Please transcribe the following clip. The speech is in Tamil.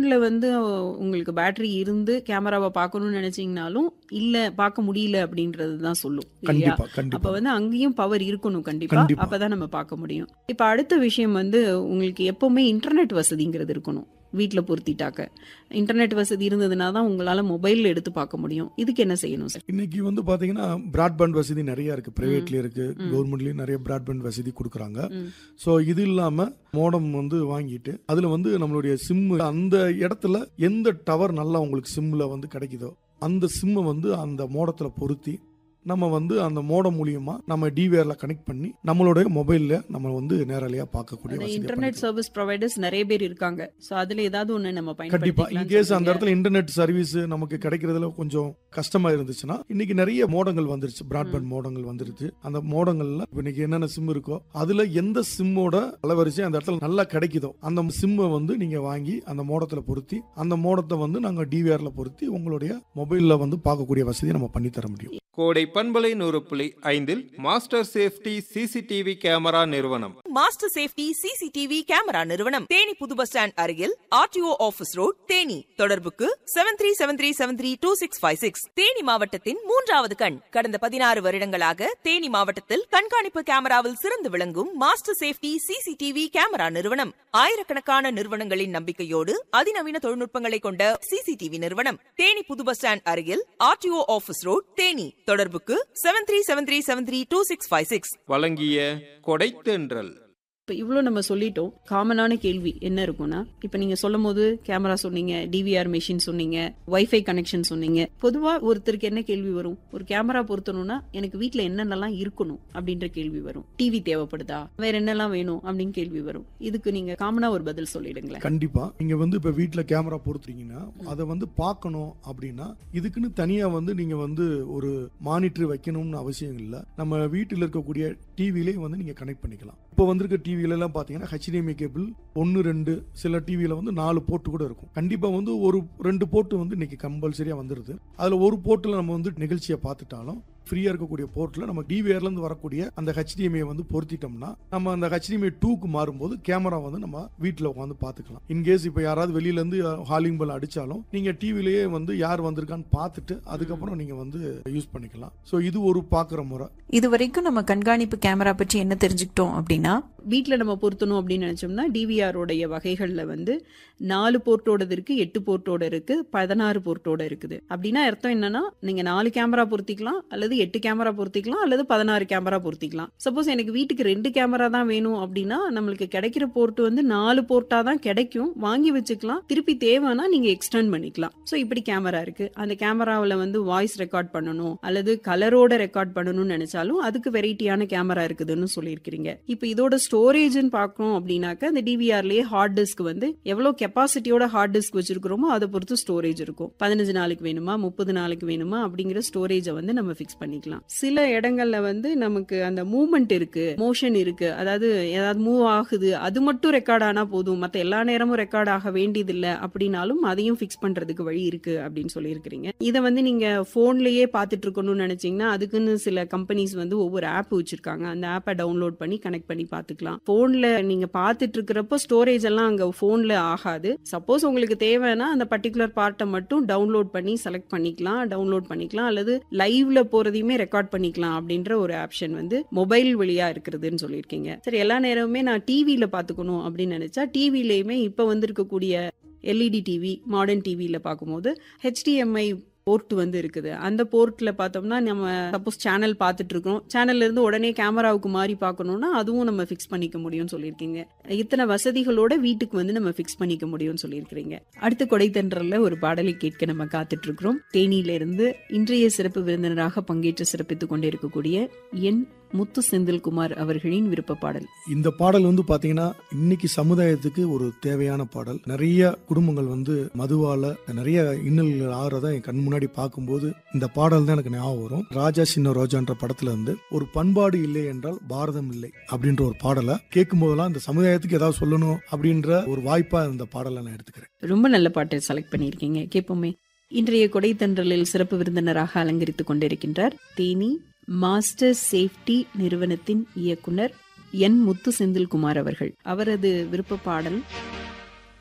ஃபோன்ல வந்து உங்களுக்கு பேட்டரி இருந்து கேமராவை பார்க்கணும்னு நினைச்சீங்கனாலும் இல்ல பார்க்க முடியல அப்படின்றது தான் சொல்லும் இல்லையா கண்டிப்பா அப்ப கண்டிப்பா வந்து அங்கேயும் பவர் இருக்கணும் கண்டிப்பா கண்டிப்பா. அப்பதான் நம்ம பார்க்க முடியும் இப்ப அடுத்த விஷயம் வந்து உங்களுக்கு எப்பவுமே இன்டர்நெட் வசதிங்கிறது இருக்கணும் வீட்ல பொருத்திட்டாக்க இன்டர்நெட் வசதி இருந்ததுனா தான் உங்களால மொபைல்ல எடுத்து பார்க்க முடியும் இதுக்கு என்ன செய்யணும் சார் இன்னைக்கு வந்து பாத்தீங்கன்னா பிராட்பேண்ட் வசதி நிறைய இருக்கு பிரைவேட்லயும் இருக்கு ம். கவர்மெண்ட்லயும் நிறைய பிராட்பேண்ட் வசதி கொடுக்குறாங்க ம். ஸோ இது இல்லாம மோடம் வந்து வாங்கிட்டு அதுல வந்து நம்மளுடைய சிம் அந்த இடத்துல எந்த டவர் நல்லா உங்களுக்கு சிம்ல வந்து கிடைக்குதோ அந்த சிம்மை வந்து அந்த மோடத்துல பொருத்தி நம்ம வந்து அந்த மோடம் மூலியமா நம்ம டிவிஆர்ல கனெக்ட் பண்ணி நம்மளுடைய மொபைல்ல நம்ம வந்து நேரலையா பார்க்கக்கூடிய வசதியை இன்டர்நெட் பண்ணிக்கலாம். சர்வீஸ் ப்ரொவைடர்ஸ் நிறைய பேர் இருக்காங்க சோ அதுல ஏதாவது ஒண்ணு நம்ம கண்டிப்பா பயன்படுத்திக்கலாம் இன்கேஸ் அந்த இடத்துல இன்டர்நெட் சர்வீஸ் நமக்கு கிடைக்கிறதுல கொஞ்சம் கஷ்டமா இருந்துச்சுன்னா இன்னைக்கு நிறைய மோடங்கள் வந்துருச்சு பிராட்பேண்ட் மோடங்கள் வந்துருச்சு அந்த மோடங்கள்ல இப்ப இன்னைக்கு என்னென்ன சிம் இருக்கோ அதுல எந்த சிம்மோட அலைவரிசை அந்த இடத்துல நல்லா கிடைக்குதோ அந்த சிம்மை வந்து நீங்க வாங்கி அந்த மோடத்துல பொருத்தி அந்த மோடத்தை வந்து நாங்க டிவிஆர்ல பொருத்தி உங்களுடைய மொபைல்ல வந்து பார்க்கக்கூடிய வசதியை நம்ம பண்ணி தர முடியும் கோடை பண்பலை நூறு புள்ளி ஐந்தில் மாஸ்டர் சேஃப்டி சிசிடிவி கேமரா நிறுவனம் மாஸ்டர் சேஃப்டி சிசிடிவி கேமரா நிறுவனம் தேனி புது பஸ் ஸ்டாண்ட் அருகில் ஆர்டிஓ ஆபீஸ் ரோட் தேனி தொடர்புக்கு seven three seven three seven three two six five six Theni மாவட்டத்தின் மூன்றாவது கண் கடந்த பதினாறு வருடங்களாக தேனி மாவட்டத்தில் கண்காணிப்பு கேமராவில் சிறந்து விளங்கும் மாஸ்டர் சேஃப்டி சிசிடிவி கேமரா நிறுவனம் ஆயிரக்கணக்கான நிறுவனங்களின் நம்பிக்கையோடு அதிநவீன தொழில்நுட்பங்களை கொண்ட சிசிடிவி நிறுவனம் தேனி புது பஸ் ஸ்டாண்ட் அருகில் ஆர்டிஓ ஆபீஸ் ரோட் தேனி தொடர்புக்கு seven three seven three seven three two six five six வழங்கிய கொடைத்தென்றல் இப்ப இவ்வளோ நம்ம சொல்லிட்டோம் காமனான கேள்வி என்ன இருக்கும்னா இப்ப நீங்க சொல்லும் போது கேமரா சொன்னீங்க டிவிஆர் மெஷின் சொன்னீங்க வைஃபை கனெக்ஷன் சொன்னீங்க பொதுவா ஒருத்தருக்கு என்ன கேள்வி வரும் ஒரு கேமரா பொருத்தணும்னா எனக்கு வீட்ல என்னென்னலாம் இருக்கணும் அப்படின்ற கேள்வி வரும் டிவி தேவைப்படுதா வேற என்னெல்லாம் வேணும் அப்படின்னு கேள்வி வரும் இதுக்கு நீங்க காமனா ஒரு பதில் சொல்லிடுங்களேன் கண்டிப்பா நீங்க வந்து இப்ப வீட்ல கேமரா பொறுத்துறீங்கன்னா அதை வந்து பார்க்கணும் அப்படின்னா இதுக்குன்னு தனியா வந்து நீங்க வந்து ஒரு மானிட்டர் வைக்கணும்னு அவசியம் இல்லை நம்ம வீட்டில் இருக்கக்கூடிய டிவிலே வந்து நீங்க கனெக்ட் பண்ணிக்கலாம் இப்போ வந்திருக்க டிவில எல்லாம் பாத்தீங்கன்னா ஹெச்டிஎம்ஐ கேபிள் ஒன்னு ரெண்டு சில டிவியில வந்து நாலு போர்ட்டு கூட இருக்கும் கண்டிப்பா வந்து ஒரு ரெண்டு போர்ட்டு வந்து இன்னைக்கு கம்பல்சரியா வந்துருது அதுல ஒரு போர்ட்டில் நம்ம வந்து நிகழ்ச்சியை பார்த்துட்டாலும் ஃப்ரீயா இருக்கக்கூடிய போர்ட்ல நம்ம டிவிஆர்ல இருந்து வரக்கூடிய அந்த ஹெச்டிஎம்ஐ வந்து பொருத்திட்டோம்னா நம்ம அந்த ஹெச்டிஎம்ஐ டூக்கு மாறும்போது கேமரா வந்து நம்ம வீட்டில் உட்காந்து பார்த்துக்கலாம் இன்கேஸ் இப்போ யாராவது வெளியில இருந்து ஹாலிங் பெல் அடிச்சாலும் நீங்க டிவிலேயே வந்து யார் வந்திருக்கான்னு பார்த்துட்டு அதுக்கப்புறம் நீங்க வந்து யூஸ் பண்ணிக்கலாம் ஸோ இது ஒரு பார்க்குற முறை இது வரைக்கும் நம்ம கண்காணிப்பு கேமரா பற்றி என்ன தெரிஞ்சுக்கிட்டோம் அப்படின்னா வீட்டில் நம்ம பொருத்தணும் அப்படின்னு நினைச்சோம்னா DVR உடைய வகைகளில் வந்து நாலு போர்ட்டோடது இருக்கு எட்டு போர்ட்டோட இருக்கு பதினாறு போர்ட்டோட இருக்குது அப்படின்னா அர்த்தம் என்னன்னா நீங்க நாலு கேமரா பொருத்திக்கலாம் அல்லது எட்டு கேமரா பொருத்திக்கலாம் அல்லது பதினாறு கேமரா பொருத்திக்கலாம் சப்போஸ் எனக்கு வீட்டுக்கு ரெண்டு கேமரா தான் வேணும் அப்படின்னா நம்மளுக்கு கிடைக்கிற போர்ட் வந்து நாலு போர்ட்டா தான் கிடைக்கும் வாங்கி வச்சுக்கலாம் திருப்பி தேவைன்னா நீங்க எக்ஸ்டெண்ட் பண்ணிக்கலாம் ஸோ இப்படி கேமரா இருக்கு அந்த கேமராவில் வந்து வாய்ஸ் ரெக்கார்ட் பண்ணணும் அல்லது கலரோட ரெக்கார்ட் பண்ணணும்னு நினைச்சாலும் அதுக்கு வெரைட்டியான கேமரா இருக்குதுன்னு சொல்லியிருக்கிறீங்க இப்போ இதோட ஸ்டோரேஜ்னு பார்க்கணும் அப்படின்னாக்க அந்த டிவிஆர்லயே ஹார்ட் டிஸ்க் வந்து எவ்வளவு கெப்பாசிட்டியோட ஹார்ட் டிஸ்க் வச்சிருக்கிறோமோ அதை பொறுத்து ஸ்டோரேஜ் இருக்கும் பதினஞ்சு நாளைக்கு வேணுமா முப்பது நாளைக்கு வேணுமா அப்படிங்கிற ஸ்டோரேஜை வந்து நம்ம ஃபிக்ஸ் பண்ணிக்கலாம் சில இடங்கள்ல வந்து நமக்கு அந்த மூவ்மெண்ட் இருக்கு மோஷன் இருக்கு அதாவது ஏதாவது மூவ் ஆகுது அது மட்டும் ரெக்கார்ட் ஆனா போதும் மத்த எல்லா நேரமும் ரெக்கார்ட் ஆக வேண்டியதில்லை அப்படின்னாலும் அதையும் ஃபிக்ஸ் பண்றதுக்கு வழி இருக்கு அப்படின்னு சொல்லியிருக்கிறீங்க இதை வந்து நீங்க போன்லயே பார்த்துட்டு இருக்கணும்னு நினைச்சீங்கன்னா அதுக்குன்னு சில கம்பெனிஸ் வந்து ஒவ்வொரு ஆப் வச்சிருக்காங்க அந்த ஆப்பை டவுன்லோட் பண்ணி கனெக்ட் பண்ணி பார்த்துக்கலாம் போன்ல நீங்க பார்த்துட்டு இருக்கிறப்போ ஸ்டோரேஜ் எல்லாம் அங்க போன்ல ஆகாது சப்போஸ் உங்களுக்கு தேவைன்னா அந்த பர்டிகுலர் பார்ட்டை மட்டும் டவுன்லோட் பண்ணி செலக்ட் பண்ணிக்கலாம் டவுன்லோட் பண்ணிக்கலாம் அல்லது லைவ்ல போறதையுமே ரெக்கார்ட் பண்ணிக்கலாம் அப்படின்ற ஒரு ஆப்ஷன் வந்து மொபைல் வழியா இருக்கிறதுன்னு சொல்லியிருக்கீங்க சரி எல்லா நேரமுமே நான் டிவியில பாத்துக்கணும் அப்படின்னு நினைச்சா டிவிலயுமே இப்ப வந்திருக்கக்கூடிய எல்இடி டிவி மாடர்ன் டிவியில பார்க்கும்போது ஹெச்டிஎம்ஐ போர்ட் வந்து இருக்குது அந்த போர்ட்ல பார்த்தோம்னா நம்ம சப்போஸ் சேனல் பார்த்துட்டு இருக்கோம் சேனல்ல இருந்து உடனே கேமராவுக்கு மாறி பார்க்கணும்னா அதுவும் நம்ம ஃபிக்ஸ் பண்ணிக்க முடியும்னு சொல்லியிருக்கீங்க இத்தனை வசதிகளோட வீட்டுக்கு வந்து நம்ம ஃபிக்ஸ் பண்ணிக்க முடியும்னு சொல்லியிருக்கிறீங்க அடுத்து கொடைத்தன்றல்ல ஒரு பாடலை கேட்க நம்ம காத்துட்டு இருக்கிறோம் தேனியில இருந்து இன்றைய சிறப்பு விருந்தினராக பங்கேற்று சிறப்பித்துக் கொண்டிருக்கக்கூடிய என் முத்து செந்தில்குமார் அவர்களின் விருப்ப பாடல் இந்த பாடல் வந்து பாத்தீங்கன்னா இன்னைக்கு சமுதாயத்துக்கு ஒரு தேவையான பாடல் நிறைய குடும்பங்கள் வந்து மதுவால நிறைய இன்னல்கள் ஆகிறத என் கண் முன்னாடி பார்க்கும்போது இந்த பாடல் தான் எனக்கு ஞாபகம் வரும் ராஜா சின்ன ரோஜான்ற படத்துல இருந்து ஒரு பண்பாடு இல்லை என்றால் பாரதம் இல்லை அப்படின்ற ஒரு பாடலை கேட்கும் போதெல்லாம் இந்த சமுதாயத்துக்கு ஏதாவது சொல்லணும் அப்படின்ற ஒரு வாய்ப்பா இந்த பாடலை நான் எடுத்துக்கிறேன் ரொம்ப நல்ல பாட்டை செலக்ட் பண்ணியிருக்கீங்க கேட்போமே இன்றைய கொடைத்தன்றலில் சிறப்பு விருந்தினராக அலங்கரித்துக் கொண்டிருக்கின்றார் தேனி மாஸ்டர் சேஃப்டி நிறுவனத்தின் இயக்குனர் என் முத்து செந்தில்குமார் அவர்கள் அவரது விருப்ப பாடல்